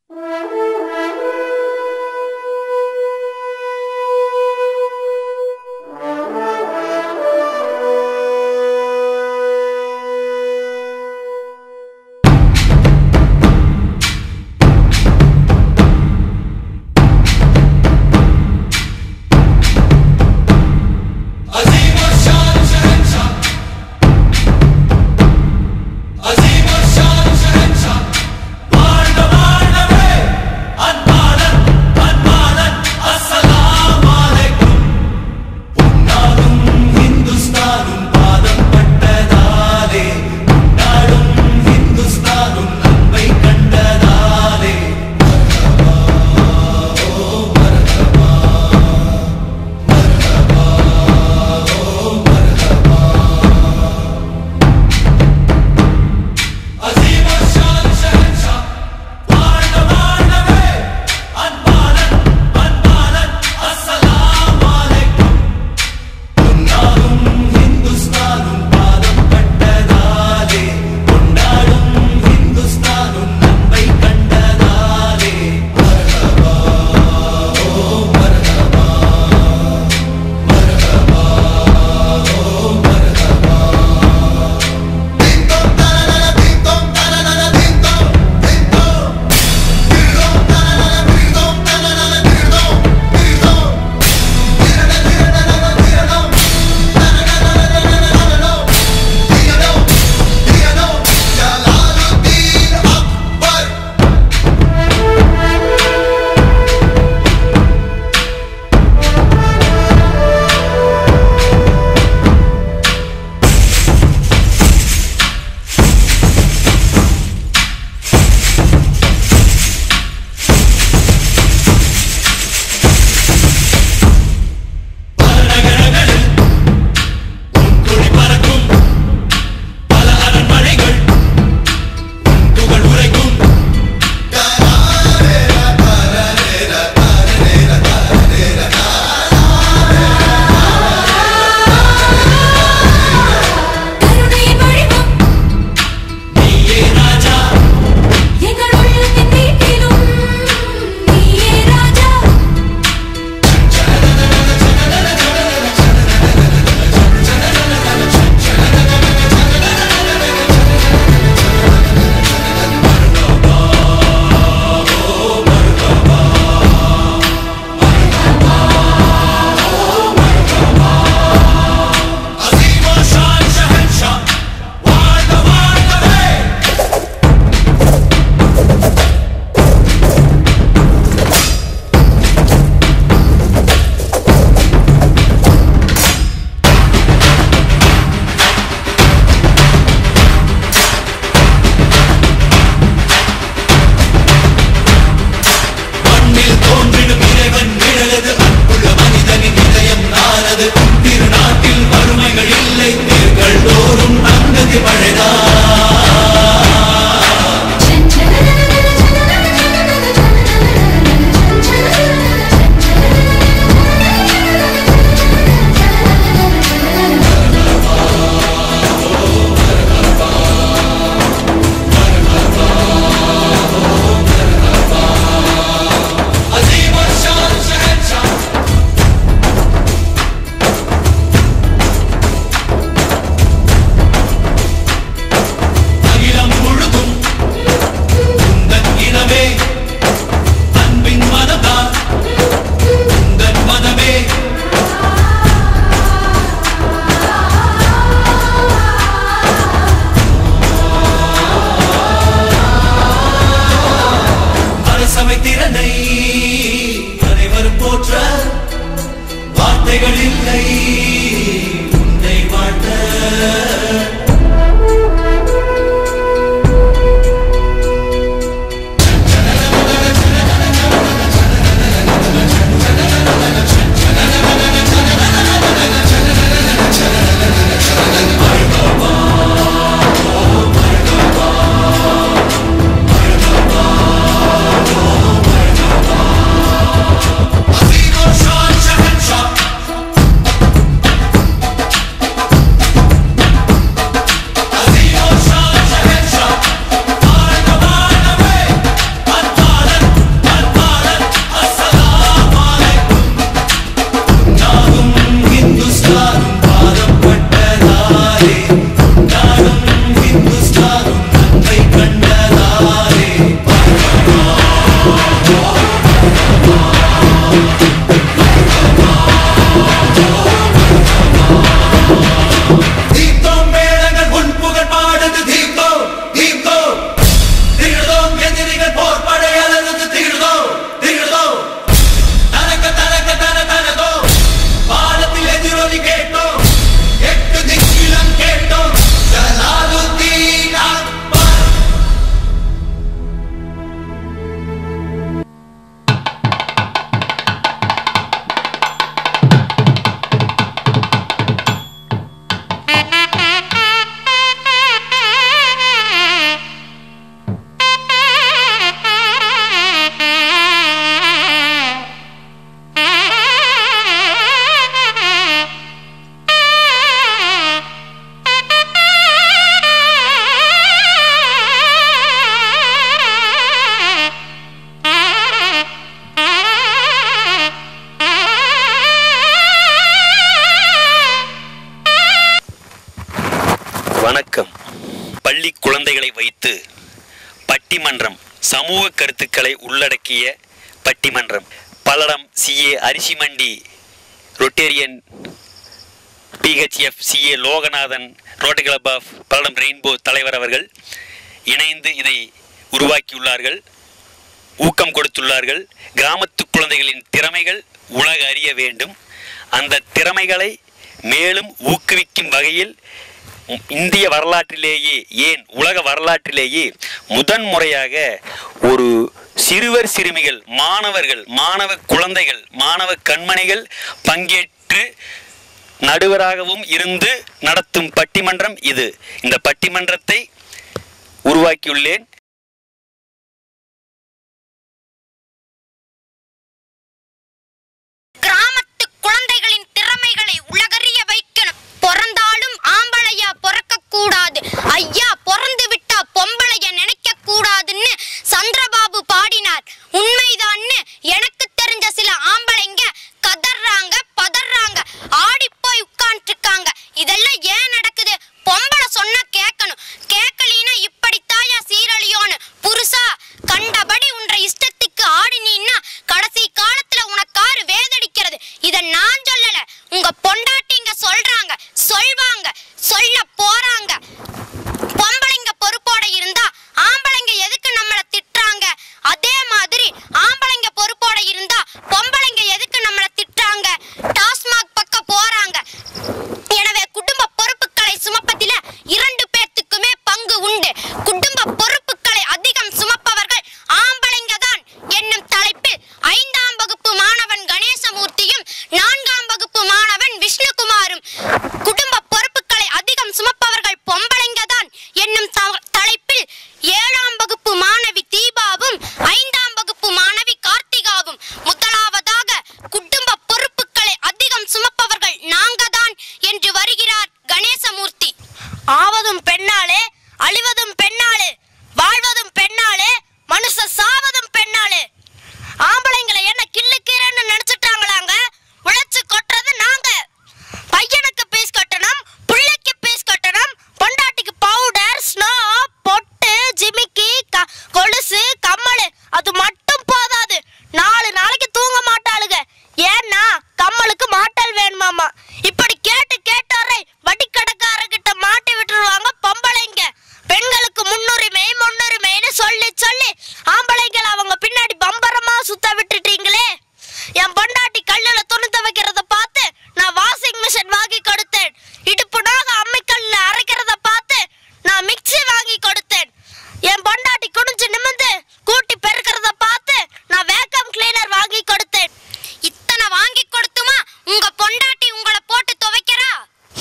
ी வணக்கம் பள்ளி குழந்தைகளை வைத்து பட்டிமன்றம் சமூக கருத்துக்களை உள்ளடக்கிய பட்டிமன்றம் பல்லடம் சிஏ அரிசி மண்டி Rotarian PHF CA Loganathan Rotary club of Palladam rainbow தலைவர் அவர்கள் இணைந்து இதை உருவாக்கியுள்ளார்கள் ஊக்கம் கொடுத்துள்ளார்கள் கிராமத்து குழந்தைகளின் திறமைகள் உலக அறிய வேண்டும் அந்த திறமைகளை மேலும் ஊக்குவிக்கும் வகையில் உம் இந்திய வரலாற்றிலேயே ஏன் உலக வரலாற்றிலேயே முதன் முறையாக ஒரு சிறுவர் சிறுமிகள் மாணவர்கள் மாணவ குழந்தைகள் மாணவ கண்மணிகள் பங்கேற்று நடுவராகவும் இருந்து நடத்தும் பட்டிமன்றம் இது இந்த பட்டிமன்றத்தை உருவாக்கியுள்ளேன் கிராமத்து குழந்தைகளின் திறமைகளை உலகறிய வைக்கணும் பிறந்தாலும் ஆம்பளையா பிறக்க கூடாது ஐயா பிறந்து விட்டா பொம்பளைய நினைக்க கூடாதுன்னு சந்திரபாபு பாடினார் உண்மைதான்னு எனக்கு தெரிஞ்ச சில ஆம்பளைங்க கதறாங்க பதறாங்க ஆடி போய் உட்கார்ந்துருக்காங்க இதெல்லாம் ஏன் நடக்குது பொம்பளை சொன்னா கேட்கணும் கேட்கலினா இப்படித்தாயா சீரழியோன்னு புருஷா கண்டபடி உன்ற இஷ்டத்துக்கு ஆடினீன்னா கடைசி காலத்துல உனக்காரு வேதடிக்கிறது இத நான் சொல்லல உங்க பொண்டாட்டிங்க சொல்றாங்க சொல்வாங்க சொல்ல போறாங்க பொம்பளைங்க பொறுப்போட இருந்தா ஆம்பளைங்க எதுக்கு நம்மள திட்டுறாங்க அதே மாதிரி ஆம்பளைங்க பொறுப்போட இருந்தா பொம்பளைங்க எதுக்கு நம்மள திட்டுறாங்க டாஸ்மாக் பக்கம் போறாங்க எனவே குடும்ப பொறுப்புகளை சுமப்பதில இரண்டு பேர்த்துக்குமே பங்கு உண்டு குடும்ப பொறுப்புகளை அதிகம் சுமப்பவர்கள் ஆம்பளைங்க தான் என்னும் தலைப்பில் ஐந்தாம் வகுப்பு மாணவன் கணேசமூர்த்தியும் நான்காம் வகுப்பு மாணவன் விஷ்ணுகுமாரும் குடும்ப பொறுப்புகளை அதிகம் சுமப்பவர்கள் பொம்பளைங்க தான் என்னும் த- தலைப்பில் ஏழாம் வகுப்பு மாணவி தீபாவும் ஐந்தாம் வகுப்பு மாணவி கார்த்திகாவும் முதலாவதாக குடும்ப பொறுப்புகளை அதிகம் சுமப்பவர்கள் நாங்க தான் என்று வருகிறார் கணேசமூர்த்தி ஆவதும் பெண்ணாலே அழிவதும் பெண்ணாலே வாழ்வதும் பெண்ணாலே மனுஷ சாவதும் பெண்ணாலே ஆம்பளைங்களை என்ன கிள்ளுக்கீரைன்னு நினைச்சிட்டாங்களாங்க உழைச்சு கொட்டுறது நாங்க பையனுக்கு பீஸ் கட்டணும் பிள்ளைக்கு பீஸ் கட்டணும் பொண்டாட்டிக்கு பவுடர் ஸ்னோ பொட்டு ஜிமிக்கி க- கொலுசு கம்மல் அது மட்டும் போதாது நாலு நாளைக்கு தூங்க மாட்டாளுங்க ஏன்னா கம்மலுக்கு மாட்டல் வேணுமாமா இப்படி கேட்டு கேட்டாரை வட்டிக்கடைக்காரர்கிட்ட மாட்டி விட்டுருவாங்க பொம்பளைங்க பெண்களுக்கு முன்னுரிமை முன்னுரிமைன்னு சொல்லி சொல்லி ஆம்பளைங்களை அவங்க பின்னாடி பம்பரமா சுத்த விட்டுட்டீங்களே என் பொண்டாட்டி கல்லுல துணி துவைக்கிறத பார்த்து நான் வாஷிங் மிஷின் வாங்கி கொடுத்தேன் இடுப்புனாக அம்மிக்கல்ல அரைக்கிறத பார்த்து நான் மிக்ஸி வாங்கி கொடுத்தேன் என் பொண்டாட்டி குனிஞ்சு நிமிந்து கூட்டி பெருக்கிறத பார்த்து நான் வேக்கம் கிளீனர் வாங்கி கொடுத்தேன் இத்தனை வாங்கி கொடுத்துமா உங்க பொண்டாட்டி உங்களை போட்டு துவைக்கிறா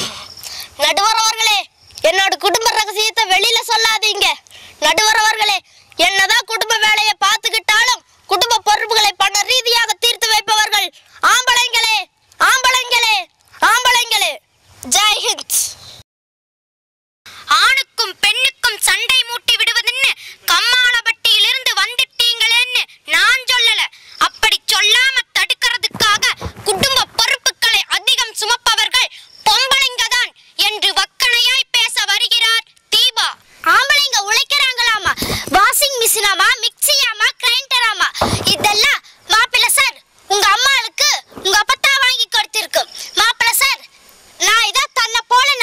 நடுவர் அவர்களே என்னோட குடும்ப ரகசியத்தை வெளியில சொல்லாதீங்க நடுவர் அவர்களே என்னதான் குடும்ப வேலையை பார்த்துக்கிட்டாலும் குடும்ப பொறுப்புகளை பண ரீதியாக தீர்த்து வைப்பவர்கள் ஆம்பளைங்களே ஆம்பளைங்களே ஆம்பளைங்களே ஜெய் ஹிந்த் ஆணுக்கும் பெண்ணுக்கும் சண்டை மூட்டி விடுவதுன்னு கம்மாளப்பட்டியிலிருந்து வந்துட்டீங்களேன்னு நான் சொல்லல அப்படி சொல்லாம தடுக்கிறதுக்காக குடும்ப பொறுப்புகளை அதிகம் சுமப்பவர்கள் பொம்பளைங்க தான் என்று வக்கணையாய் பேச வருகிறார் தீபா ஆம்பளைங்க உழைக்கிறாங்களாமா வாஷிங் மிஷினாமா மிக்சியாமா கிரைண்டராமா இதெல்லாம் மாப்பிள்ள சார் உங்க அம்மாளுக்கு உங்க அப்பத்தா வாங்கி கொடுத்திருக்கு மாப்பிள்ள சார் நான் இதை தன்னை போல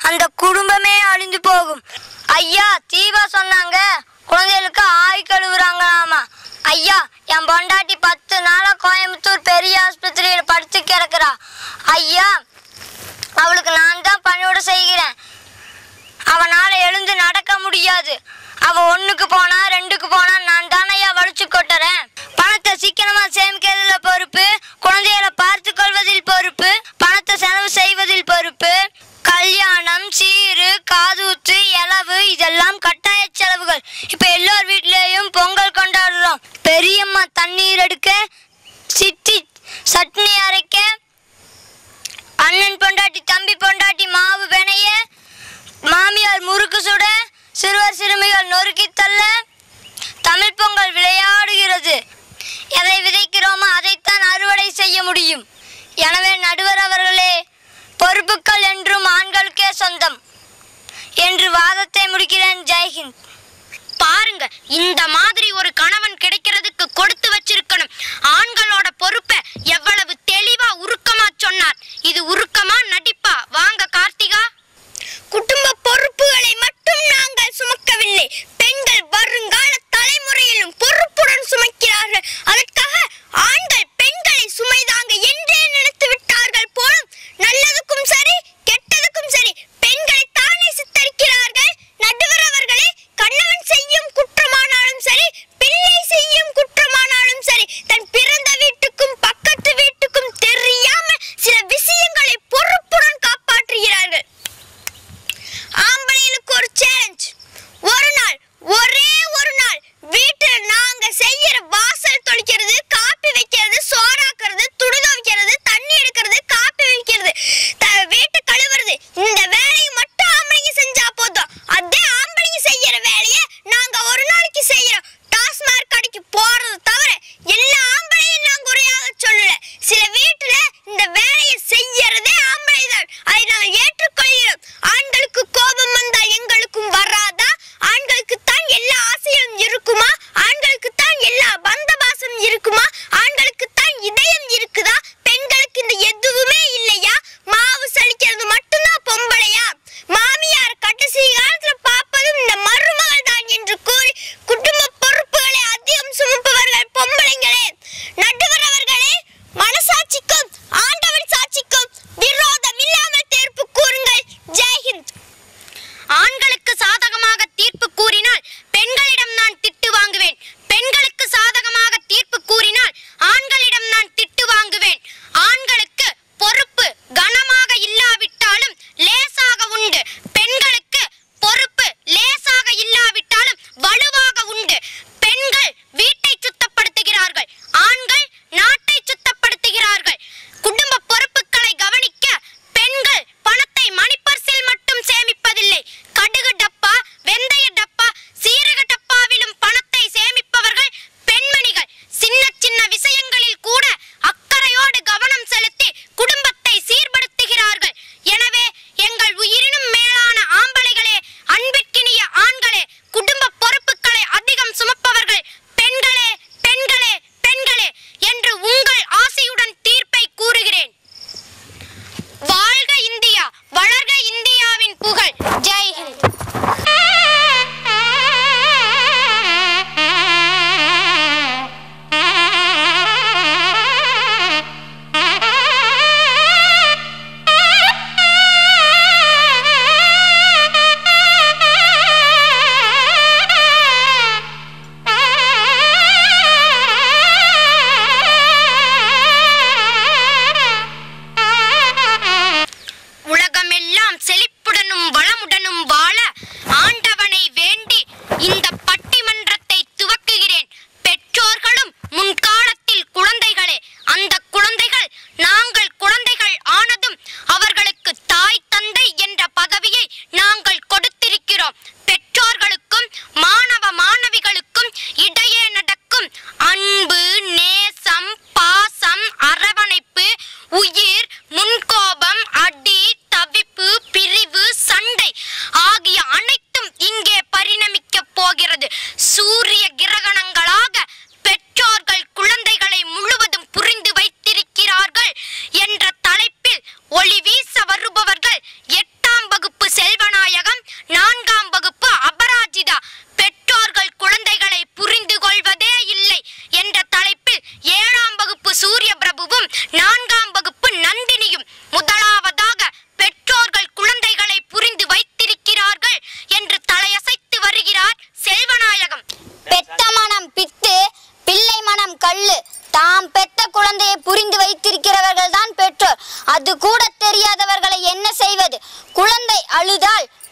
அந்த குடும்பமே அழிந்து போகும் ஐயா தீபா சொன்னாங்க குழந்தைகளுக்கு ஆய் கழுவுறாங்களாமா ஐயா என் பொண்டாட்டி பத்து நாளா கோயம்புத்தூர் பெரிய ஆஸ்பத்திரியில படுத்து கிடக்குறா ஐயா அவளுக்கு நான் தான் பணியோட செய்கிறேன் அவனால எழுந்து நடக்க முடியாது அவ ஒண்ணுக்கு போனா ரெண்டுக்கு போனா நான் தானையா வலிச்சு கொட்டுறேன் பணத்தை சீக்கிரமா சேமிக்கிறதுல பொறுப்பு குழந்தைகளை பார்த்து கொள்வதில் பொறுப்பு பணத்தை செலவு செய்வதில் பொறுப்பு கல்யாணம் சீரு காதூத்து இலவு இதெல்லாம் கட்டாய செலவுகள் இப்ப எல்லார் வீட்லயும் பொங்கல் கொண்டாடுறோம் பெரியம்மா தண்ணீர் எடுக்க சித்தி சட்னி அரைக்க அண்ணன் பொண்டாட்டி தம்பி பொண்டாட்டி மாவு பிணைய மாமியார் முறுக்கு சுட சிறுவர் சிறுமிகள் நொறுக்கி தள்ள தமிழ் பொங்கல் விளையாடுகிறது எதை விதைக்கிறோமோ அதைத்தான் அறுவடை செய்ய முடியும் எனவே நடுவர் அவர்களே பொறுப்புகள் என்றும் ஆண்களுக்கே சொந்தம் என்று வாதத்தை முடிக்கிறேன் ஜெய்ஹிந்த் பாருங்க இந்த மாதிரி ஒரு கணவன் கிடைக்கிறதுக்கு கொடுத்து வச்சிருக்கணும் ஆண்களோட பொறுப்பை எவ்வளவு தெளிவா உருக்கமா சொன்னார் இது உருக்கமா நடிப்பா வாங்க கார்த்திகா குடும்ப பொறுப்புகளை மட்டும் நாங்கள் சுமக்கவில்லை பெண்கள் வருங்கால தலைமுறையிலும் பொறுப்புடன் சுமக்கிறார்கள் அதற்காக ஆண்கள் பெண்களை சுமைதாங்க என்றே நினைத்து விட்டார்கள் போலும் நல்லதுக்கும் சரி கெட்டதுக்கும் சரி பெண்களை தானே சித்தரிக்கிறார்கள் நடுவர் அவர்களே கணவன் செய்யும் குற்றமானாலும் சரி பிள்ளை செய்யும் குற்றமானாலும் சரி தன் பிறந்த வீட்டுக்கும் பக்கத்து வீட்டுக்கும் தெரியாம சில விஷயங்களை பொறுப்புடன் காப்பாற்றுகிறார்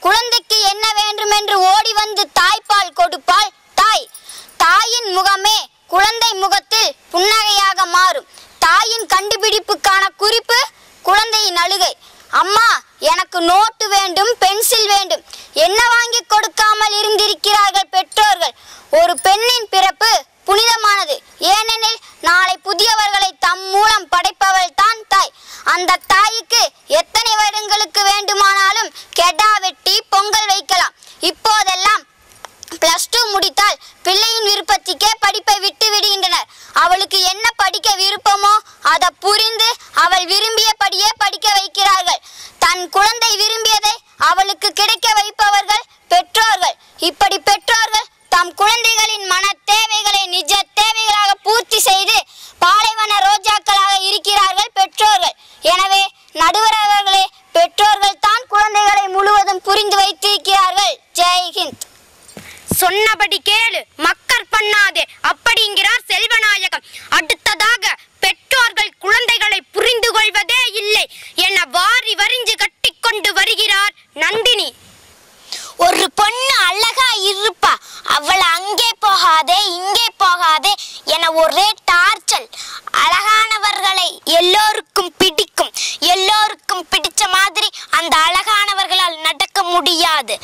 குழந்தைக்கு என்ன வேண்டும் என்று ஓடி வந்து தாய்ப்பால் கொடுப்பாள் தாய் தாயின் முகமே குழந்தை முகத்தில் புன்னகையாக மாறும் தாயின் கண்டுபிடிப்புக்கான குறிப்பு குழந்தையின் அழுகை அம்மா எனக்கு நோட்டு வேண்டும் பென்சில் வேண்டும் என்ன வாங்கி கொடுக்காமல் இருந்திருக்கிறார்கள் பெற்றோர்கள் ஒரு பெண்ணின் பிறப்பு புனிதமானது ஏனெனில் நாளை புதியவர்களை தம் மூலம் படைப்பவள் தான் தாய் அந்த தாய்க்கு எத்தனை வருடங்களுக்கு வேண்டுமானாலும் கெடா வெட்டி பொங்கல் வைக்கலாம் இப்போதெல்லாம் பிளஸ் டூ முடித்தால் பிள்ளையின் விருப்பத்திற்கே படிப்பை விட்டு விடுகின்றனர் அவளுக்கு என்ன படிக்க விருப்பமோ அதை புரிந்து அவள் விரும்பியபடியே படிக்க வைக்கிறார்கள் தன் குழந்தை விரும்பியதை அவளுக்கு கிடைக்க வைப்பவர்கள் பெற்றோர்கள் இப்படி பெற்றோர்கள் தம் குழந்தைகளின் மன தேவைகளை நிஜ தேவைகளாக பூர்த்தி செய்து பாலைவன ரோஜாக்களாக இருக்கிறார்கள் பெற்றோர்கள் எனவே நடுவர் அவர்களே பெற்றோர்கள் தான் குழந்தைகளை முழுவதும் புரிந்து வைத்திருக்கிறார்கள் ஜெய் ஹிந்த் சொன்னபடி கேளு மக்கர் பண்ணாதே அப்படிங்கிறார் செல்வநாயகம் அடுத்ததாக பெற்றோர்கள் குழந்தைகளை புரிந்து கொள்வதே இல்லை என வாரி வரிஞ்சு கட்டிக்கொண்டு வருகிறார் நந்தினி ஒரு பொண்ணு அழகா இருப்பா அவள் அங்கே போகாதே இங்கே போகாதே என ஒரே டார்ச்சல் அழகானவர்களை எல்லோருக்கும் பிடிக்கும் எல்லோருக்கும் பிடிச்ச மாதிரி அந்த அழகானவர்களால் நடக்க முடியாது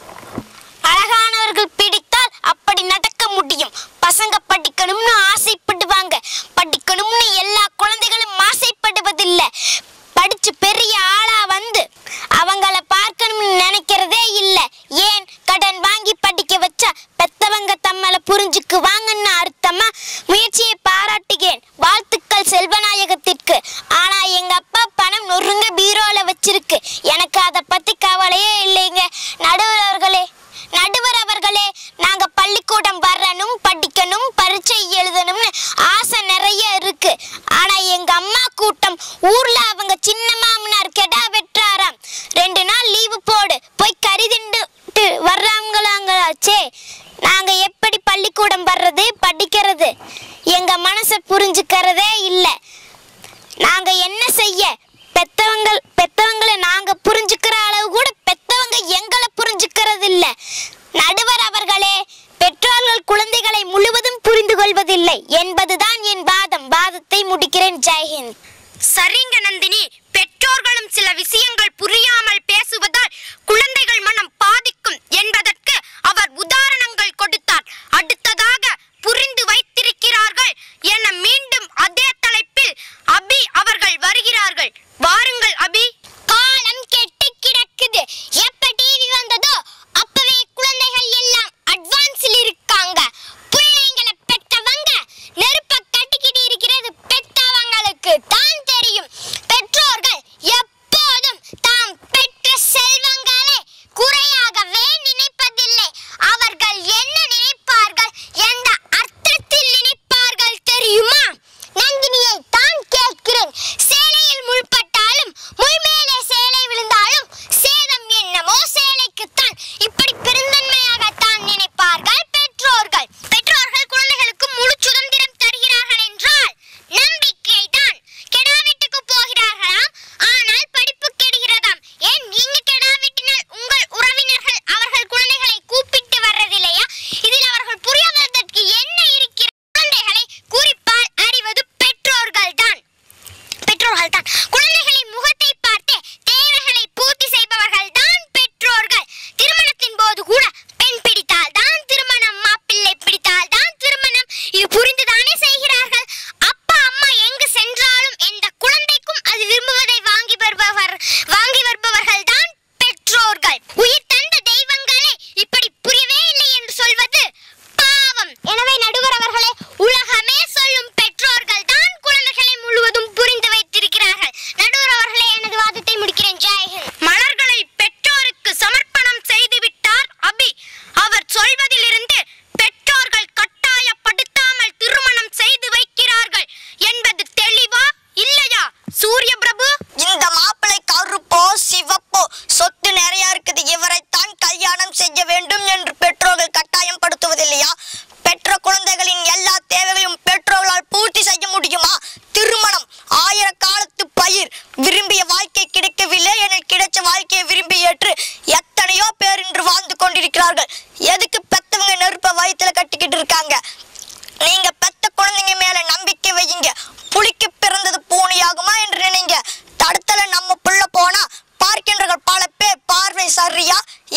அழகானவர்கள் பிடித்தால் அப்படி நடக்க முடியும் பசங்க படிக்கணும்னு ஆசைப்படுவாங்க படிக்கணும்னு எல்லா குழந்தைகளும் ஆசைப்படுவதில்லை படிச்சு பெரிய ஆளா வந்து அவங்கள பார்க்கணும்னு நினைக்கிறதே இல்ல ஏன் கடன் வாங்கி படிக்க வச்சா பெத்தவங்க தம்மள புரிஞ்சுக்குவாங்கன்னு அர்த்தமா முயற்சியை பாராட்டுகிறேன் வாழ்த்துக்கள் செல்வநாயகத்திற்கு ஆனா எங்க அப்பா பணம் நொறுங்க பீரோல வச்சிருக்கு எனக்கு அதை பத்தி கவலையே இல்லைங்க நடுவர்களே நடுவர் அவர்களே நாங்க பள்ளிக்கூடம் வரணும் படிக்கணும் பரீட்சை எழுதணும்னு ஆசை நிறைய இருக்கு ஆனா எங்க அம்மா கூட்டம் ஊர்ல அவங்க சின்ன மாமனார் கெடா வெட்டுறாராம் ரெண்டு நாள் லீவு போடு போய் கறி திண்டுட்டு வர்றாங்களாங்களாச்சே நாங்க எப்படி பள்ளிக்கூடம் வர்றது படிக்கிறது எங்க மனசை புரிஞ்சுக்கிறதே இல்லை நாங்க என்ன செய்ய பெத்தவங்க பெத்தவங்களை நாங்க புரிஞ்சுக்கிற அளவு கூட பெத்தவங்க எங்களை புரிஞ்சுக்கிறது இல்ல நடுவர் அவர்களே பெற்றோர்கள் குழந்தைகளை முழுவதும் புரிந்து கொள்வதில்லை என்பதுதான் என் வாதம் வாதத்தை முடிக்கிறேன் ஜெய்ஹிந்த் சரிங்க நந்தினி பெற்றோர்களும் சில விஷயங்கள் புரியாமல் பேசுவதால் குழந்தைகள் மனம் பாதிக்கும் என்பதற்கு அவர் உதாரணங்கள் கொடுத்தார் அடுத்ததாக புரிந்து வைத்திருக்கிறார்கள் என மீண்டும் அதே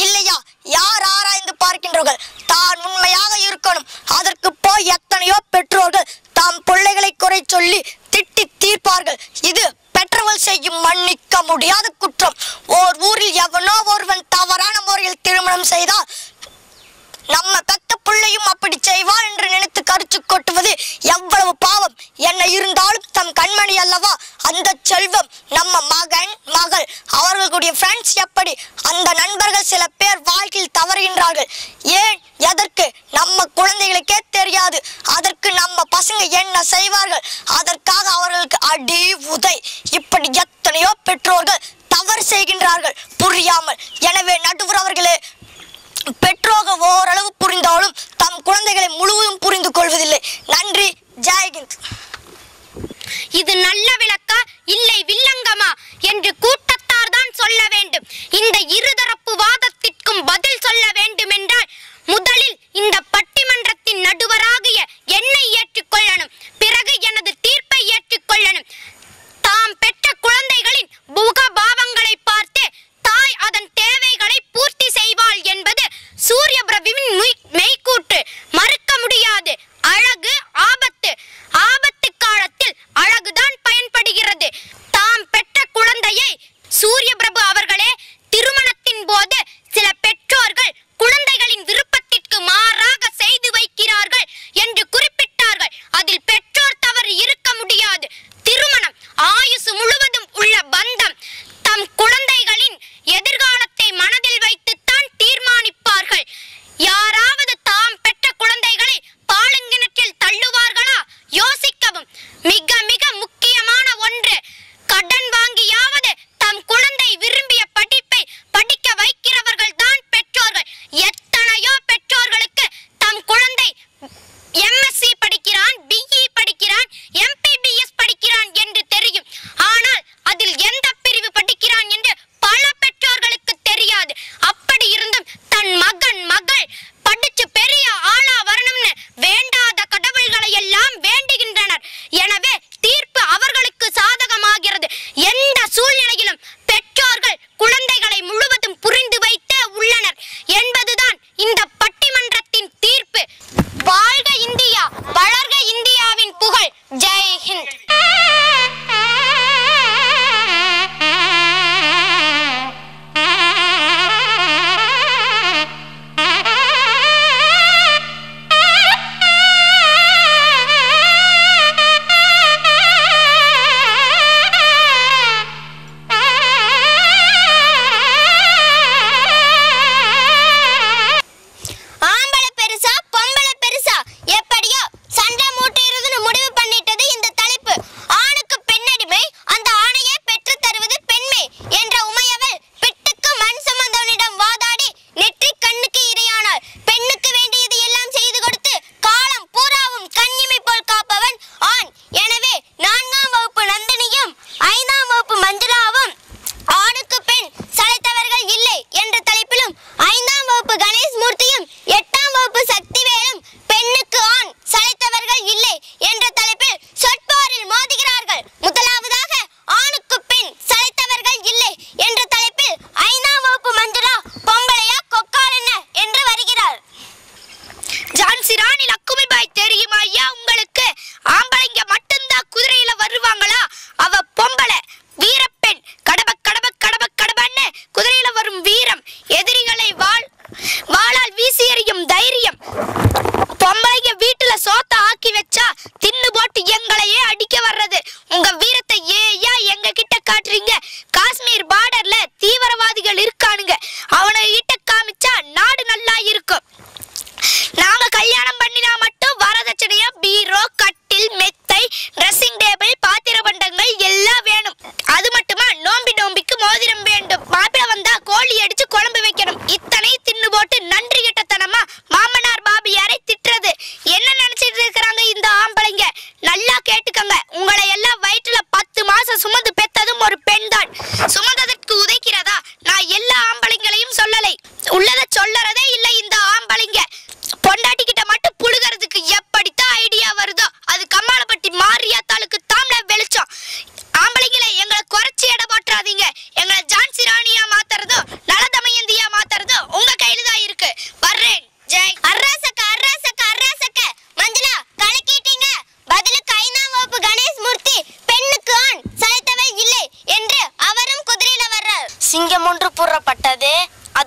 இல்லையா யார் ஆராய்ந்து பார்க்கின்றவர்கள் தான் உண்மையாக இருக்கணும் அதற்கு போய் எத்தனையோ பெற்றோர்கள் தாம் பிள்ளைகளை குறை சொல்லி திட்டி தீர்ப்பார்கள் இது பெற்றவர்கள் செய்யும் மன்னிக்க முடியாத குற்றம் ஓர் ஊரில் எவனோ ஒருவன் தவறான முறையில் திருமணம் செய்தால் நம்ம பெத்த பிள்ளையும் அப்படி செய்வான் என்று நினைத்து கருத்து கொட்டுவது எவ்வளவு பாவம் என்ன இருந்தாலும் தம் கண்மணி அல்லவா அந்த செல்வம் நம்ம மகன் மகள் அவர்களுடைய ஃப்ரெண்ட்ஸ் எப்படி அந்த நண்பர்கள் சில பேர் வாழ்க்கையில் தவறுகின்றார்கள் ஏன் எதற்கு நம்ம குழந்தைகளுக்கே தெரியாது அதற்கு நம்ம பசங்க என்ன செய்வார்கள் அதற்காக அவர்களுக்கு அடி உதை இப்படி எத்தனையோ பெற்றோர்கள் தவறு செய்கின்றார்கள் புரியாமல் எனவே நடுவர் அவர்களே பெற்றோர்கள் ஓரளவு புரிந்தாலும் தம் குழந்தைகளை முழுவதும் புரிந்து கொள்வதில்லை நன்றி ஜெயஹிந்த் இது நல்ல விளக்கா இல்லை வில்லங்கமா என்று கூட்டத்தார் தான் சொல்ல வேண்டும் இந்த இருதரப்பு வாதத்திற்கும் பதில் சொல்ல வேண்டும் என்றால் முதலில் இந்த பட்டிமன்றத்தின் நடுவராகிய என்னை ஏற்றுக்கொள்ளணும் பிறகு எனது தீர்ப்பை ஏற்றுக்கொள்ளணும் தாம் பெற்ற குழந்தைகளின் முக பாவங்களை பார்த்து தாய் அதன் தேவைகளை பூர்த்தி செய்வாள் என்பது சூரிய பிரபுவின் மெய்- மெய்க்கூற்று மறுக்க முடியாது அழகு ஆபத்து ஆபத்து காலத்தில் அழகுதான் பயன்படுகிறது தாம் பெற்ற குழந்தையை சூரிய பிரபு அவர்களே திருமணத்தின் போது சில பெற்றோர்கள் குழந்தைகளின் விருப்பத்திற்கு மாறாக செய்து வைக்கிறார்கள் என்று குறிப்பிட்டார்கள் அதில் பெற்றோர் தவறு இருக்க முடியாது திருமணம் ஆயுசு முழுவதும் உள்ள பந்தம் தம் குழந்தைகளின் எதிர்காலத்தை மனதில் வைத்துத்தான் தீர்மானிப்பார்கள் யாராவது தாம் பெற்ற குழந்தைகளை பாலுங்கிணற்றில் தள்ளுவார்களா யோசிக்கவும் மிக மிக முக்கியமான ஒன்று கடன் வாங்கியாவது தம் குழந்தை விரும்பிய படிப்பை படிக்க வைக்கிறவர்கள் தான் பெற்றோர்கள் எத்தனையோ பெற்றோர்களுக்கு தம் குழந்தை எம்எஸ்சி படிக்கிறான் பிஇ படிக்கிறான் எம்பிபிஎஸ் படிக்கிறான் என்று தெரியும் ஆனால் அதில் எந்த பிரிவு படிக்கிறான் என்று பல பெற்றோர்களுக்கு தெரியாது அப்படி இருந்தும் தன் மகன் மகள் படிச்சு பெரிய ஆளா வரணும்னு வேண்டாத கடவுள்களை எல்லாம் வேண்டுகின்றனர் எனவே தீர்ப்பு அவர்களுக்கு சாதகமாகிறது எந்த சூழ்நிலையிலும் பெற்றோர்கள் குழந்தைகளை முழுவதும் புரிந்து வைத்தே உள்ளனர் என்பதுதான் இந்த பட்டிமன்றத்தின் தீர்ப்பு வாழ்க இந்தியா வளர்க இந்தியாவின் புகழ் ஜெய் ஹிந்த் ஆம்பளை பெருசா பொம்பளை பெருசா எப்படியோ சண்டை மூட்டுறதுன்னு முடிவு பண்ணிட்டது இந்த தலைப்பு ஆணுக்கு பெண்ணடிமை அந்த ஆணையை பெற்று தருவது பெண்மை என்ற உமையவள் பிட்டுக்கு மண் சுமந்தவனிடம் வாதாடி நெற்றி கண்ணுக்கு இரையானாள் பெண்ணுக்கு வேண்டியது எல்லாம் செய்து கொடுத்து காலம் பூராவும் கண்ணிமை போல் காப்பவன் ஆண் எனவே நான்காம் வகுப்பு நந்தினியும் ஐந்தாம் வகுப்பு மஞ்சுளாவும் ஆணுக்கு பெண் சளைத்தவர்கள் இல்லை என்ற தலைப்பிலும் ஐந்தாம் வகுப்பு கணேஷ் மூர்த்தியும் எட்டாம் வகுப்பு சக்திவேலும் பெண்ணுக்கு ஆண் சளைத்தவர்கள் இல்லை என்ற தலைப்பில் சொற்போரில் மோதுகிறார்கள் முதலாவதாக ஆணுக்கு பெண் சளைத்தவர்கள் இல்லை என்ற தலைப்பில் ஐந்தாம் வகுப்பு மஞ்சுளா பொம்பளையா கொக்கால் என்ன என்று வருகிறார் ஜான்சி ராணி லக்குமிபாய் தெரியுமா ஐயா உங்களுக்கு ஆம்பளைங்க மட்டும்தான் குதிரையில வருவாங்களா அவ பொம்பளை வீரப்பெண் கடப கடப கடப கடபன்னு குதிரையில வரும் வீரம் எதிரிகளை வாள் வாளால் வீசி எறியும் தைரியம் பொம்பளைங்க வீட்டுல சோத்த ஆக்கி வச்சா தின்னு போட்டு எங்களையே அடிக்க வர்றது உங்க வீரத்தை ஏயா எங்க கிட்ட காட்டுறீங்க காஷ்மீர் பார்டர்ல தீவிரவாதிகள் இருக்கானுங்க அவனை கிட்ட காமிச்சா நாடு நல்லா இருக்கும் நாங்க கல்யாணம் பண்ணினா மட்டும் வரதட்சணையா பீரோ கட்டில் மெத்தை ட்ரெஸ்ஸிங் டேபிள் பாத்திர பண்டங்கள் எல்லாம் வேணும் அது மட்டுமா நோம்பி நோம்பிக்கு மோதிரம் வேண்டும் மாப்பிள வந்தா கோழி அடிச்சு குழம்பு வைக்கணும் இத்தனை தின்னு போட்டு நன்றி கிட்டத்தனமா மாமனார் பாபியாரை திட்டுறது என்ன நினைச்சிட்டு இருக்கிறாங்க இந்த ஆம்பளைங்க நல்லா கேட்டுக்கங்க உங்களை எல்லாம் வயிற்றுல பத்து மாசம் சுமந்து பெத்ததும் ஒரு பெண் தான் சுமந்ததற்கு உதைக்கிறதா நான் எல்லா ஆம்பளைங்களையும் சொல்லலை உள்ளத சொல்லறதே இல்லை இந்த ஆம்பளைங்க பொண்டாட்டி கிட்ட மட்டும் புழுகிறதுக்கு எப்படித்தான் ஐடியா வருதோ அது கம்மாளப்பட்டி மாரியாத்தாளுக்கு தாம்ல வெளிச்சம் ஆம்பளைங்களே எங்களை குறைச்சி எடை போட்டுறாதீங்க எங்களை ஜான்சி ராணியா மாத்துறதோ நலதமயந்தியா மாத்துறதோ உங்க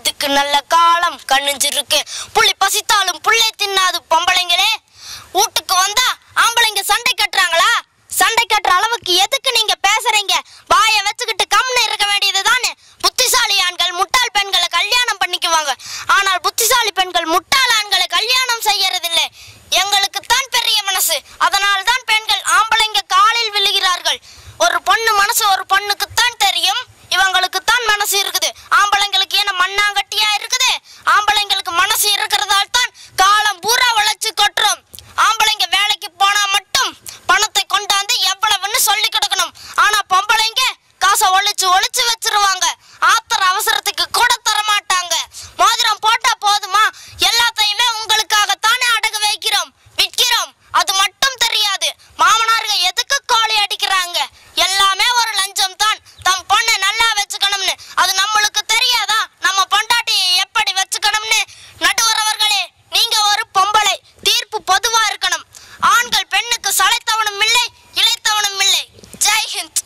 அதுக்கு நல்ல காலம் கண்ணிஞ்சிருக்கு புள்ளி பசித்தாலும் புள்ளை தின்னாது பொம்பளைங்களே வீட்டுக்கு வந்தா ஆம்பளைங்க சண்டை கட்டுறாங்களா சண்டை கட்டுற அளவுக்கு எதுக்கு நீங்க பேசுறீங்க வாயை வச்சுக்கிட்டு கம்னு இருக்க வேண்டியது தானே புத்திசாலி ஆண்கள் முட்டாள் பெண்களை கல்யாணம் பண்ணிக்குவாங்க ஆனால் புத்திசாலி பெண்கள் முட்டாள் ஆண்களை கல்யாணம் செய்யறதில்லை எங்களுக்கு தான் பெரிய மனசு அதனால் தான் பெண்கள் ஆம்பளைங்க காலில் விழுகிறார்கள் ஒரு பொண்ணு மனசு ஒரு பொண்ணுக்கு தான் தெரியும் இவங்களுக்கு தான் மனசு இருக்குது ஆம்பளைங்களுக்கு என்ன மண்ணாங்கட்டியா இருக்குது ஆம்பளைங்களுக்கு மனசு இருக்கிறதால் தான் காலம் பூரா வளைச்சு கொட்டுறோம் ஆம்பளைங்க வேலைக்கு போனா மட்டும் பணத்தை கொண்டாந்து எவ்வளவுன்னு சொல்லி கொடுக்கணும் ஆனா பொம்பளைங்க காசை ஒளிச்சு ஒளிச்சு வச்சிருவாங்க ஆத்திர அவசரத்துக்கு கூட தர மாட்டாங்க மோதிரம் போட்டா போதுமா எல்லாத்தையுமே உங்களுக்காகத்தானே அடகு வைக்கிறோம் விற்கிறோம் அது மட்டும் தெரியாது மாமனாருங்க எதுக்கு கோழி அடிக்கிறாங்க எல்லாமே ஒரு லஞ்சம் தான் தம் பொண்ணை நல்லா வச்சுக்கணும்னு அது நம்மளுக்கு தெரியாதா நம்ம பொண்டாட்டியை எப்படி வச்சுக்கணும்னு நடுவரவர்களே நீங்க ஒரு பொம்பளை தீர்ப்பு பொதுவா இருக்கணும் ஆண்கள் பெண்ணுக்கு சளைத்தவனும் இல்லை இளைத்தவனும் இல்லை ஜெய்ஹிந்த்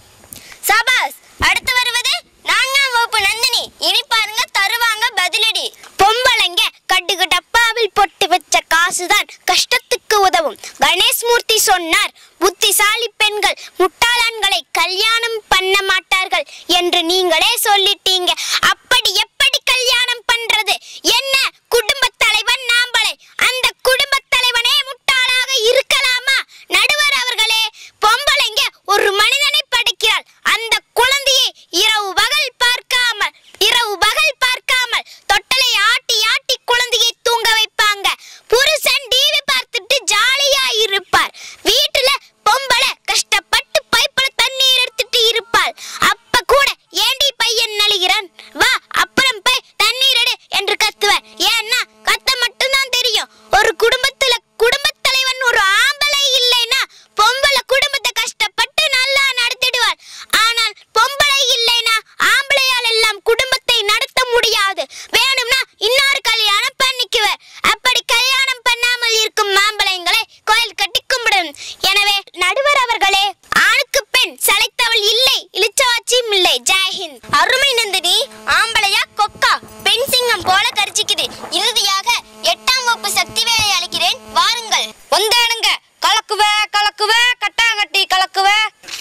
சபாஸ் அடுத்து வருவது நான்காம் வகுப்பு நந்தினி இனி பாருங்க தருவாங்க பதிலடி பொம்பளைங்க கட்டுக்கு டப்பாவில் போட்டு வச்ச காசுதான் கஷ்டத்துக்கு உதவும் கணேஷ் மூர்த்தி சொன்னார் புத்திசாலி பெண்கள் முட்டாளான்களை கல்யாணம் பண்ண மாட்டார்கள் என்று நீங்களே சொல்லிட்டீங்க அப்படி எப்படி கல்யாணம் பண்றது என்ன குடும்பத் தலைவன் நாம்பளை அந்த குடும்பத் தலைவனே முட்டாளாக இருக்கலாமா நடுவர் அவர்களே பொம்பளைங்க ஒரு மனிதனை படைக்கிறாள் அந்த குழந்தையை இரவு பகல் பார்க்காமல் இரவு பகல் பார்க்காமல் தொட்டலை ஆட்டி ஆட்டி குழந்தையை தூங்க வைப்பாங்க புருஷன் டிவி பார்த்துட்டு ஜாலியா இருப்பார் வீட்டுல பொம்பளை கஷ்டப்பட்டு பைப்புல தண்ணீர் எடுத்துட்டு இருப்பாள் அப்ப கூட ஏண்டி பையன் நலிகிறான் வா அப்புறம் போய் தண்ணீர் எடு என்று கத்துவேன் ஏன்னா கத்த மட்டும்தான் தெரியும் ஒரு குடும்பத்துல குடும்பத் தலைவன் ஒரு ஆம்பளை இல்லைன்னா பொம்பளை குடும்பத்தை கஷ்டப்பட்டு நல்லா நடத்திடுவாள் ஆனால் பொம்பளை இல்லைன்னா ஆம்பளையால் எல்லாம் குடும்பத்தை நடத்த முடியாது வேணும்னா இன்னொரு கல்யாணம் பண்ணிக்குவேன் அப்படி கல்யாணம் பண்ணாமல் இருக்கும் மாம்பளைங்களை கோயில் கட்டி கும்பிடும் எனவே நடுவர் அவர்களே ஆணுக்கு பெண் சளைத்தவள் இல்லை இளிச்சவாச்சியும் இல்லை ஜெயஹிந்த் அருமை நந்தினி ஆம்பளையா கொக்கா பெண் சிங்கம் போல கரிச்சிக்குது இறுதியாக எட்டாம் வகுப்பு சக்தி வேலை அளிக்கிறேன் வாருங்கள் வந்தேனுங்க கலக்குவே கலக்குவே கட்டாங்கட்டி கலக்குவே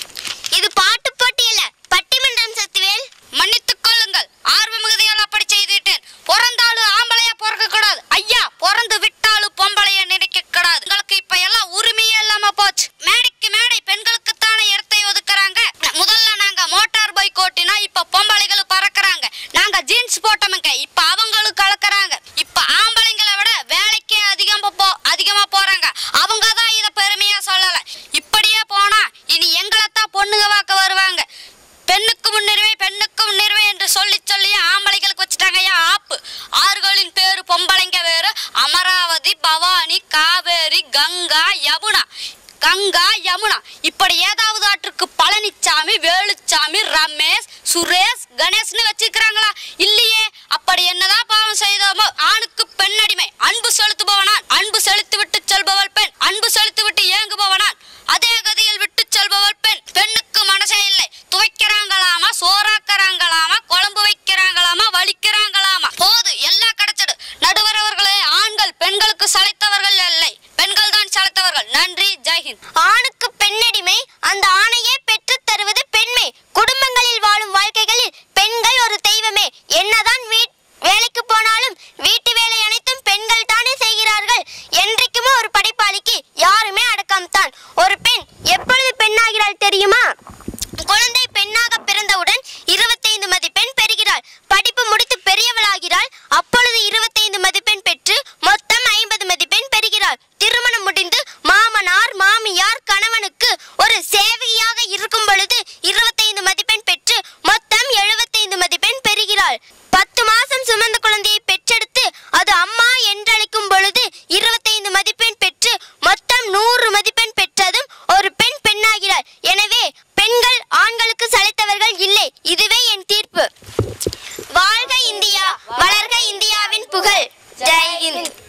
இது பாட்டு போட்டி இல்ல பட்டிமன்றம் சக்திவேல் மன்னித்துக் கொள்ளுங்கள் ஆர்வ மிகுதியால் அப்படி செய்துவிட்டேன் பிறந்தாலும் ஆம்பளையா பிறக்க கூடாது ஐயா பிறந்து விட்டாலும் பொம்பளைய நினைக்க கூடாது உங்களுக்கு இப்ப எல்லாம் உரிமையே இல்லாம போச்சு மேடைக்கு மேடை பெண்களுக்கு தானே இடத்தை ஒதுக்குறாங்க முதல்ல நாங்க மோட்டார் பைக் ஓட்டினா இப்ப பொம்பளைகள் பறக்குறாங்க நாங்க ஜீன்ஸ் போட்டோமுங்க இப்ப அவங்களும் கலக்குறாங்க இப்ப ஆம்பளைங்களை விட வேலைக்கே அதிகமா போ அதிகமா போறாங்க அவங்க தான் இத பெருமையா சொல்லல இப்படியே போனா இனி எங்களைத்தான் பொண்ணுங்க வாக்க வருவாங்க பெண்ணுக்கு முன்னுரிமை பெண்ணுக்கு முன்னுரிமை என்று சொல்லி சொல்லி ஆம்பளைங்களுக்கு வச்சுட்டாங்க ஐயா ஆப்பு ஆறுகளின் பேரு பொம்பளைங்க வேறு அமராவதி பவானி காவேரி கங்கா யமுனா கங்கா யமுனா இப்படி ஏதாவது ஆற்றுக்கு பழனிச்சாமி வேலுச்சாமி ரமேஷ் சுரேஷ் கணேஷ்னு வச்சிருக்கிறாங்களா இல்லையே அப்படி என்னதான் பாவம் செய்தோமோ ஆணுக்கு பெண் அடிமை அன்பு செலுத்துபவனான் அன்பு செலுத்தி விட்டு செல்பவள் பெண் அன்பு செலுத்தி விட்டு ஏங்குபவனான் அதே கதியில் விட்டு செல்பவள் பெண் பெண்ணுக்கு மனசே இல்லை துவைக்கிறாங்களாமா சோறாக்குறாங்களாமா குழம்பு வைக்கிறாங்களாமா வலிக்கிறாங்களாமா போது எல்லாம் கிடைச்சது நடுவரவர்களே ஆண்கள் பெண்களுக்கு சளைத்தவர்கள் இல்லை பெண்கள் தான் சளைத்தவர்கள் நன்றி ஜெய்ஹிந்த் ஆணுக்கு பெண்ணடிமை அந்த ஆணையே பெற்றுத் தருவது பெண்மை குடும்பங்களில் வாழும் வாழ்க்கைகளில் பெண்கள் ஒரு தெய்வமே என்னதான் வீ வேலைக்கு போனாலும் வீட்டு வேலை அனைத்தும் பெண்கள் தானே செய்கிறார்கள் என்றைக்குமே ஒரு படைப்பாளிக்கு யாருமே அடக்கம் தான் ஒரு பெண் எப்பொழுது பெண்ணாகிறாள் தெரியுமா குழந்தை பெண்ணாக பிறந்தவுடன் இருபத்தைந்து மதிப்பெண் பெறுகிறாள் படிப்பு முடித்து பெரியவளாகிறாள் அப்பொழுது இருபத்தைந்து மதிப்பெண் பெற்று மொத்தம் ஐம்பது மதிப்பெண் பெறுகிறாள் திருமணம் முடிந்து மாமனார் மாமியார் கணவனுக்கு ஒரு சேவையாக இருக்கும் பொழுது இருபத்தைந்து மதிப்பெண் பெற்று மொத்தம் எழுபத்தைந்து மதிப்பெண் பெறுகிறாள் பத்து மாசம் சுமந்த குழந்தையை பெற்றெடுத்து அது அம்மா என்றழைக்கும் பொழுது இருபத்தைந்து மதிப்பெண் பெற்று மொத்தம் நூறு மதிப்பெண் பெற்றதும் ஒரு பெண் பெண்ணாகிறாள் எனவே பெண்கள் ஆண்களுக்கு சளைத்தவர்கள் இல்லை இதுவே என் தீர்ப்பு வாழ்க இந்தியா வளர்க இந்தியாவின் புகழ் ஜெய் ஹிந்த்